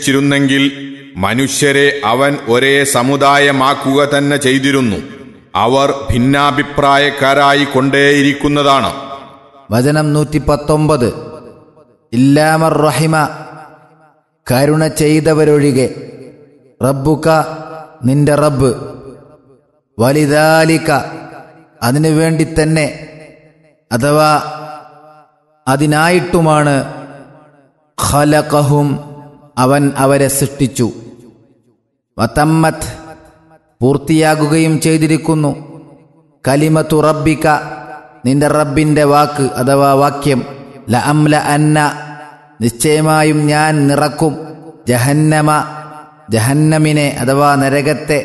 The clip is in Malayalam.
ച്ചിരുന്നെങ്കിൽ മനുഷ്യരെ അവൻ ഒരേ സമുദായമാക്കുക തന്നെ ചെയ്തിരുന്നു അവർ ഭിന്നാഭിപ്രായക്കാരായി കൊണ്ടേയിരിക്കുന്നതാണ് വചനം നൂറ്റി പത്തൊമ്പത് ഇല്ലാമർ റഹിമ കരുണ ചെയ്തവരൊഴികെ റബ്ബുക നിന്റെ റബ്ബ് വലിതാലിക അതിനു വേണ്ടി തന്നെ അഥവാ അതിനായിട്ടുമാണ് ഖലഖഹും അവൻ അവരെ സൃഷ്ടിച്ചു വതമ്മത്ത് പൂർത്തിയാകുകയും ചെയ്തിരിക്കുന്നു കലിമത്തു റബ്ബിക നിന്റെ റബ്ബിന്റെ വാക്ക് അഥവാ വാക്യം ല അംല അന്ന നിശ്ചയമായും ഞാൻ നിറക്കും ജഹന്നമ ജഹന്നമിനെ അഥവാ നരകത്തെ